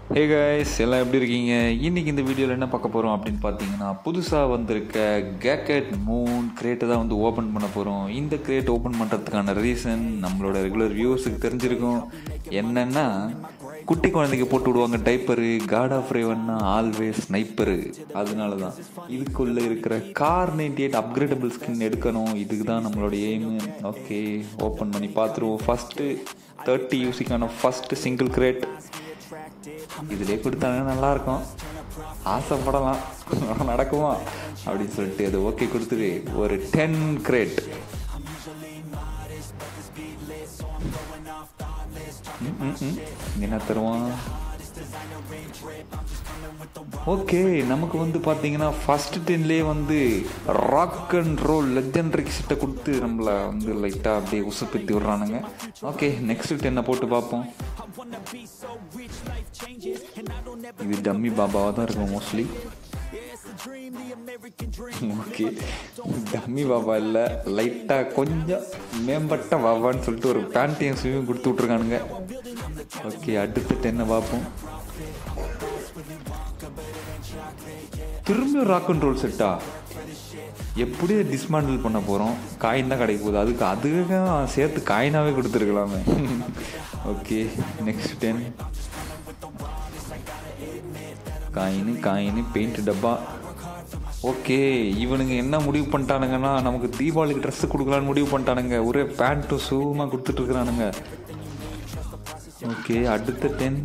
hey guys எல்லாம் எப்படி இருக்கீங்க இன்னைக்கு இந்த வீடியோவில் என்ன பார்க்க போகிறோம் அப்படின்னு பார்த்தீங்கன்னா புதுசாக வந்திருக்க கேக்கெட் மூன் கிரேட்டை தான் வந்து ஓப்பன் பண்ண போகிறோம் இந்த கிரேட் ஓப்பன் பண்ணுறதுக்கான ரீசன் நம்மளோட ரெகுலர் வியூவர்ஸுக்கு தெரிஞ்சிருக்கும் என்னென்னா குட்டி குழந்தைக்கு போட்டு விடுவாங்க டைப்பரு காட் ஆஃப் ரேவன்னா ஆல்வேஸ் ஸ்னைப்பரு அதனால தான் இதுக்குள்ளே இருக்கிற Kar ninety eight upgradable skin எடுக்கணும் இதுக்கு தான் நம்மளோட எய்மு ஓகே ஓப்பன் பண்ணி பார்த்துருவோம் ஃபஸ்ட்டு தேர்ட்டி யூசிக்கான ஃபஸ்ட்டு சிங்கிள் கிரேட் இதிலே கொடுத்தாங்கன்னா நல்லா இருக்கும் ஆசைப்படலாம் நடக்குமா அப்படின்னு சொல்லிட்டு அது ஓகே கொடுத்துட்டு ஒரு டென் கிரேட் என்ன தருவான் ஓகே நமக்கு வந்து பார்த்தீங்கன்னா ஃபர்ஸ்ட் டென்லேயே வந்து ராக் அண்ட் ரோல் லெஜெண்டரி செட்டை கொடுத்து நம்மளை வந்து லைட்டாக அப்படியே உசுப்பத்தி விட்றானுங்க ஓகே நெக்ஸ்ட் டென்னை போட்டு பார்ப்போம் இது டம்மி பாபாவாக தான் இருக்கும் மோஸ்ட்லி ஓகே டம்மி பாபா இல்லை லைட்டாக கொஞ்சம் மேம்பட்ட பாபான்னு சொல்லிட்டு ஒரு பேண்டையும் ஸ்விமிங் கொடுத்து விட்ருக்கானுங்க ஓகே அடுத்த டென்னை பார்ப்போம் திரும்பியும் ராக் அண்ட் ரோல் செட்டா எப்படி டிஸ்மேண்டில் பண்ண போகிறோம் காயின் தான் கிடைக்க போகுது அதுக்கு அதுக்கு சேர்த்து காயினாகவே கொடுத்துருக்கலாமே okay next ten coin coin paint டப்பா ஓகே இவனுங்க என்ன முடிவு பண்ணிட்டானுங்கன்னா நமக்கு தீபாவளிக்கு ட்ரெஸ் கொடுக்கலான்னு முடிவு பண்ணிட்டானுங்க ஒரே பேண்ட்டும் ஷூமாக கொடுத்துட்ருக்குறானுங்க ஓகே அடுத்த டென்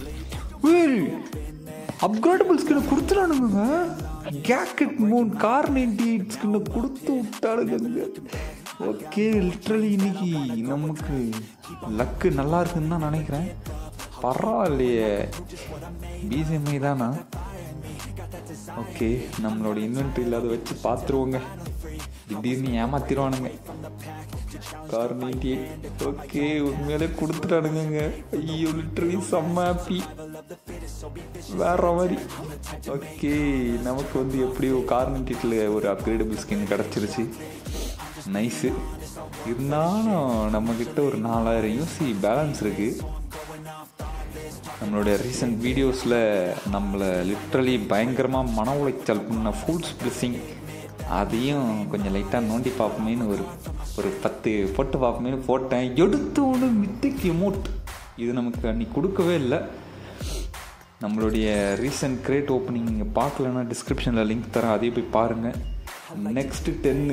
அப்கிரேடபிள் ஸ்கின்னை கொடுத்துட்டானுங்க கேக்கெட் மூன் கார் நைன்டி எயிட் ஸ்கின்னை கொடுத்து விட்டாளுங்க ஓகே லிட்ரலி இன்னைக்கு நமக்கு லக்கு நல்லா இருக்குன்னு தான் நினைக்கிறேன் பரவாயில்லையே பிஜிஎம்ஐ தானா ஓகே நம்மளோட இன்வென்ட்ரியில் அதை வச்சு பார்த்துருவோங்க திடீர்னு ஏமாத்திடுவானுங்க கார் நைன்டி எயிட் ஓகே உண்மையிலே கொடுத்துட்டானுங்க ஐயோ லிட்ரலி செம்ம ஹாப்பி வேற மாதிரி ஓகே நமக்கு வந்து எப்படியோ கார் நைன்டி எயிட்டில் ஒரு அப்கிரேடபிள் ஸ்கின் கிடச்சிருச்சு நைஸு இருந்தாலும் நம்மக்கிட்ட ஒரு நாலாயிரம் யூசி பேலன்ஸ் இருக்குது நம்மளோட ரீசெண்ட் வீடியோஸில் நம்மளை லிட்ரலி பயங்கரமாக மன உளைச்சல் பண்ண ஃபுல்ஸ் பிளஸிங் அதையும் கொஞ்சம் லைட்டாக நோண்டி பார்ப்போமேனு ஒரு ஒரு பத்து போட்டு பார்ப்போமேனு போட்டேன் எடுத்தோடு மித்திக் எமோட் இது நமக்கு அன்னைக்கு கொடுக்கவே இல்லை நம்மளுடைய ரீசெண்ட் கிரேட் ஓப்பனிங் நீங்கள் பார்க்கலன்னா டிஸ்கிரிப்ஷனில் லிங்க் தரேன் அதையும் போய் பாருங்கள் நெக்ஸ்ட் டென்னு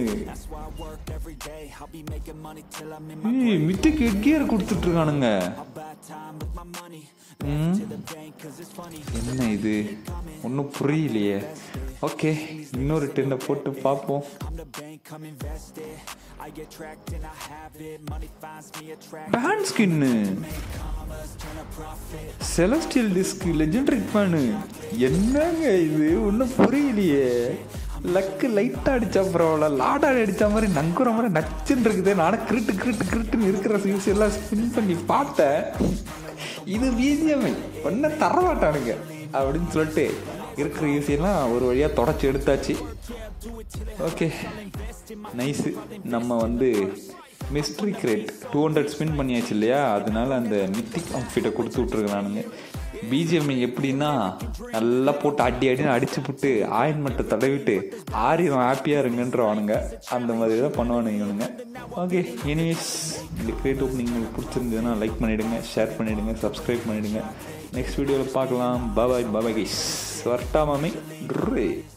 மித்திக் எட்கியர் கொடுத்துட்டு இருக்கானுங்க என்ன இது ஒன்றும் புரியலையே ஓகே இன்னொரு டென்னை போட்டு பார்ப்போம் pant skin celestial disc legendary pan என்னங்க இது ஒன்றும் புரியலையே லக்கு லைட்டாக அடித்தா பரவாயில்ல லாடாடி அடித்த மாதிரி நங்குற மாதிரி நச்சுன்னு இருக்குது நானும் கிரிட்டு கிரிட்டு கிரிட்டுன்னு இருக்கிற சியூஸ் எல்லாம் ஸ்பின் பண்ணி பார்த்தேன் இது பிஜிஎம்ஐ ஒன்ன தரமாட்டானுங்க அப்படின்னு சொல்லிட்டு இருக்கிற யூசியெல்லாம் ஒரு வழியாக தொடச்சி எடுத்தாச்சு ஓகே நைஸு நம்ம வந்து mystery crate two hundred spin பண்ணியாச்சு இல்லையா அதனால அந்த மித்திக் அவுட்ஃபிட்டை கொடுத்து விட்ருக்கானுங்க பிஜிஎம்ஐ எப்படின்னா நல்லா போட்டு அடி அடின்னு அடிச்சு புட்டு ஆயின்மெண்ட்டை தடவிட்டு ஆரியம் ஹாப்பியாக இருங்கன்றவானுங்க அந்த மாதிரி தான் பண்ணுவானுங்க இவனுங்க ஓகே எனிவேஸ் இந்த கிரியேட் ஓப்பனிங் உங்களுக்கு பிடிச்சிருந்ததுன்னா லைக் பண்ணிவிடுங்க ஷேர் பண்ணிவிடுங்க சப்ஸ்கிரைப் பண்ணிவிடுங்க நெக்ஸ்ட் வீடியோவில் பார்க்கலாம் பாபாய் பாபாய் கைஸ் வரட்டா மாமி